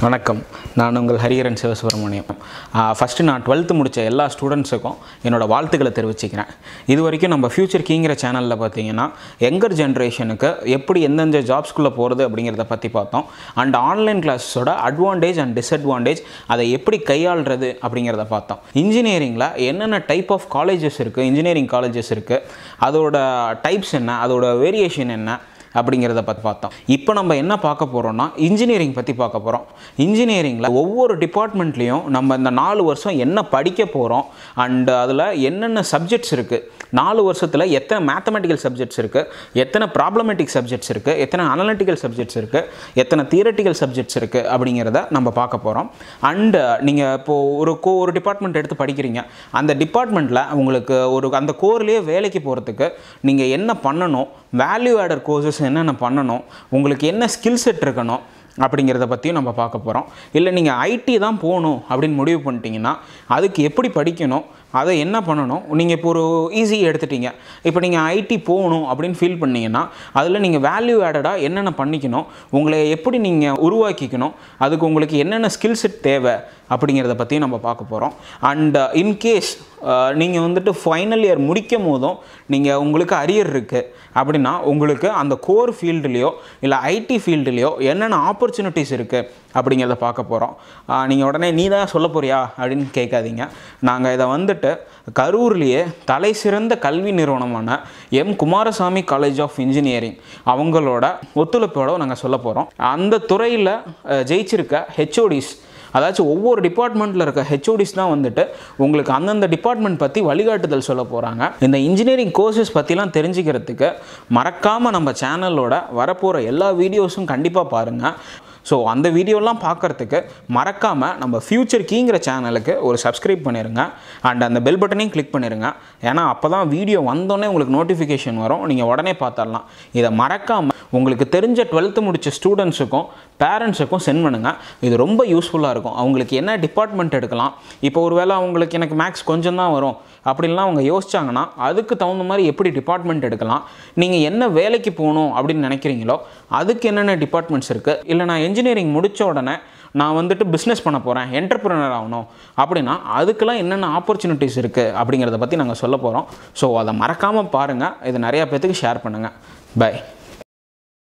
வணக்கம் நான் உங்கள் ஹரிஹரன் சிவசுப்ரமணியம் ஃபஸ்ட்டு நான் டுவெல்த்து முடித்த எல்லா ஸ்டூடெண்ட்ஸுக்கும் என்னோடய வாழ்த்துக்களை தெரிவிச்சுக்கிறேன் இது வரைக்கும் நம்ம ஃப்யூச்சர் கீங்கிற சேனலில் பார்த்தீங்கன்னா யங்கர் ஜென்ரேஷனுக்கு எப்படி எந்தெந்த ஜாப்ஸ்குள்ளே போகிறது அப்படிங்கிறத பற்றி பார்த்தோம் அண்ட் ஆன்லைன் கிளாஸஸோட அட்வான்டேஜ் அண்ட் டிஸ்அட்வான்டேஜ் அதை எப்படி கையாளுறது அப்படிங்கிறத பார்த்தோம் இன்ஜினியரிங்கில் என்னென்ன டைப் ஆஃப் காலேஜஸ் இருக்குது இன்ஜினியரிங் காலேஜஸ் இருக்குது அதோட டைப்ஸ் என்ன அதோட வேரியேஷன் என்ன அப்படிங்கிறத பற்றி பார்த்தோம் இப்போ நம்ம என்ன பார்க்க போகிறோம்னா இன்ஜினியரிங் பற்றி பார்க்க போகிறோம் இன்ஜினியரிங்கில் ஒவ்வொரு டிபார்ட்மெண்ட்லேயும் நம்ம இந்த நாலு வருஷம் என்ன படிக்க போகிறோம் அண்ட் அதில் என்னென்ன சப்ஜெக்ட்ஸ் இருக்குது நாலு வருஷத்தில் எத்தனை மேத்தமெட்டிக்கல் சப்ஜெக்ட்ஸ் இருக்குது எத்தனை ப்ராப்ளமேட்டிக் சப்ஜெக்ட்ஸ் இருக்குது எத்தனை அனலிட்டிக்கல் சப்ஜெக்ட்ஸ் இருக்குது எத்தனை தியரட்டிக்கல் சப்ஜெக்ட்ஸ் இருக்குது அப்படிங்கிறத நம்ம பார்க்க போகிறோம் அண்டு நீங்கள் இப்போது ஒரு கோ ஒரு டிபார்ட்மெண்ட் எடுத்து படிக்கிறீங்க அந்த டிபார்ட்மெண்ட்டில் உங்களுக்கு ஒரு அந்த கோர்லேயே வேலைக்கு போகிறதுக்கு நீங்கள் என்ன பண்ணணும் வேல்யூ ஆடர் கோர்சஸ் என்னென்ன பண்ணணும் உங்களுக்கு என்ன ஸ்கில் செட் இருக்கணும் அப்படிங்கிறத பற்றியும் நம்ம பார்க்க போகிறோம் இல்லை நீங்கள் ஐடி தான் போகணும் அப்படின்னு முடிவு பண்ணிட்டீங்கன்னா அதுக்கு எப்படி படிக்கணும் அதை என்ன பண்ணணும் நீங்கள் இப்போ ஒரு ஈஸி எடுத்துட்டீங்க இப்போ நீங்கள் ஐடி போகணும் அப்படின்னு ஃபீல் பண்ணீங்கன்னா அதில் நீங்கள் வேல்யூ ஆடடாக என்னென்ன பண்ணிக்கணும் உங்களை எப்படி நீங்கள் உருவாக்கிக்கணும் அதுக்கு உங்களுக்கு என்னென்ன ஸ்கில் செட் தேவை அப்படிங்கிறத பற்றியும் நம்ம பார்க்க போகிறோம் அண்ட் இன்கேஸ் நீங்கள் வந்துட்டு ஃபைனல் இயர் முடிக்கும் போதும் நீங்கள் உங்களுக்கு அரியர் இருக்குது அப்படின்னா உங்களுக்கு அந்த கோர் ஃபீல்டுலேயோ இல்லை ஐடி ஃபீல்டுலேயோ என்னென்ன ஆப்பர்ச்சுனிட்டிஸ் இருக்குது அப்படிங்கிறத பார்க்க போகிறோம் நீங்கள் உடனே நீ தான் சொல்ல போறியா அப்படின்னு கேட்காதீங்க நாங்கள் இதை வந்துட்டு கரூர்லேயே தலை சிறந்த கல்வி நிறுவனமான M Kumarasamy college of engineering அவங்களோட ஒத்துழைப்போட நாங்கள் சொல்ல போகிறோம் அந்த துறையில் ஜெயிச்சிருக்க ஹெச்ஓடிஸ் அதாச்சும் ஒவ்வொரு டிபார்ட்மெண்ட்டில் இருக்க ஹெச்ஓடிஸ் தான் வந்துட்டு உங்களுக்கு அந்தந்த டிபார்ட்மெண்ட் பற்றி வழிகாட்டுதல் சொல்ல போகிறாங்க இந்த இன்ஜினியரிங் கோர்சஸ் பற்றிலாம் தெரிஞ்சுக்கிறதுக்கு மறக்காமல் நம்ம சேனலோட வரப்போகிற எல்லா வீடியோஸும் கண்டிப்பாக பாருங்கள் ஸோ அந்த வீடியோலாம் பார்க்குறதுக்கு மறக்காமல் நம்ம ஃப்யூச்சர் கீங்கிற சேனலுக்கு ஒரு சப்ஸ்கிரைப் பண்ணிடுங்க அண்ட் அந்த பெல் பட்டனையும் கிளிக் பண்ணிடுங்க ஏன்னா அப்போ தான் வீடியோ வந்தோடனே உங்களுக்கு நோட்டிஃபிகேஷன் வரும் நீங்கள் உடனே பார்த்துடலாம் இதை மறக்காமல் உங்களுக்கு தெரிஞ்ச டுவெல்த்து முடித்த ஸ்டூடெண்ட்ஸுக்கும் பேரண்ட்ஸுக்கும் சென்ட் பண்ணுங்கள் இது ரொம்ப யூஸ்ஃபுல்லாக இருக்கும் அவங்களுக்கு என்ன டிபார்ட்மெண்ட் எடுக்கலாம் இப்போ ஒரு வேளை அவங்களுக்கு எனக்கு மேக்ஸ் கொஞ்சம் தான் வரும் அப்படின்லாம் அவங்க யோசிச்சாங்கன்னா அதுக்கு தகுந்த மாதிரி எப்படி டிபார்ட்மெண்ட் எடுக்கலாம் நீங்கள் என்ன வேலைக்கு போகணும் அப்படின்னு நினைக்கிறீங்களோ அதுக்கு என்னென்ன டிபார்ட்மெண்ட்ஸ் இருக்குது இல்லை நான் இன்ஜினியரிங் முடித்த உடனே நான் வந்துட்டு பிஸ்னஸ் பண்ண போகிறேன் என்டர்பிரினர் ஆகணும் அப்படின்னா அதுக்கெல்லாம் என்னென்ன ஆப்பர்ச்சுனிட்டிஸ் இருக்குது அப்படிங்கிறத பற்றி நாங்கள் சொல்ல போகிறோம் ஸோ அதை மறக்காமல் பாருங்கள் இது நிறையா பேர்த்துக்கு ஷேர் பண்ணுங்கள் பை